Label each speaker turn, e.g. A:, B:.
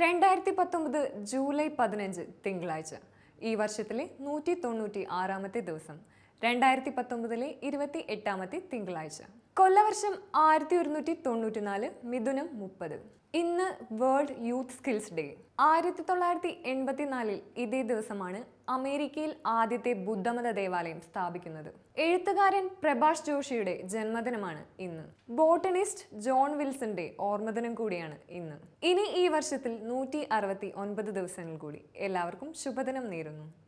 A: രണ്ടായിരത്തി പത്തൊമ്പത് ജൂലൈ പതിനഞ്ച് തിങ്കളാഴ്ച ഈ വർഷത്തിലെ നൂറ്റി തൊണ്ണൂറ്റി ആറാമത്തെ ദിവസം രണ്ടായിരത്തി പത്തൊമ്പതിലെ ഇരുപത്തി എട്ടാമത്തെ തിങ്കളാഴ്ച കൊല്ലവർഷം ആയിരത്തി ഒരുന്നൂറ്റി തൊണ്ണൂറ്റിനാല് മിഥുനം മുപ്പത് ഇന്ന് വേൾഡ് യൂത്ത് സ്കിൽസ് ഡേ ആയിരത്തി തൊള്ളായിരത്തി എൺപത്തിനാലിൽ ഇതേ ദിവസമാണ് അമേരിക്കയിൽ ആദ്യത്തെ ബുദ്ധമത ദേവാലയം സ്ഥാപിക്കുന്നത് എഴുത്തുകാരൻ പ്രഭാഷ് ജോഷിയുടെ ജന്മദിനമാണ് ഇന്ന് ബോട്ടണിസ്റ്റ് ജോൺ വിൽസന്റെ ഓർമ്മദിനം കൂടിയാണ് ഇന്ന് ഇനി ഈ വർഷത്തിൽ നൂറ്റി അറുപത്തി ഒൻപത് ദിവസങ്ങൾ കൂടി എല്ലാവർക്കും ശുഭദിനം നേരുന്നു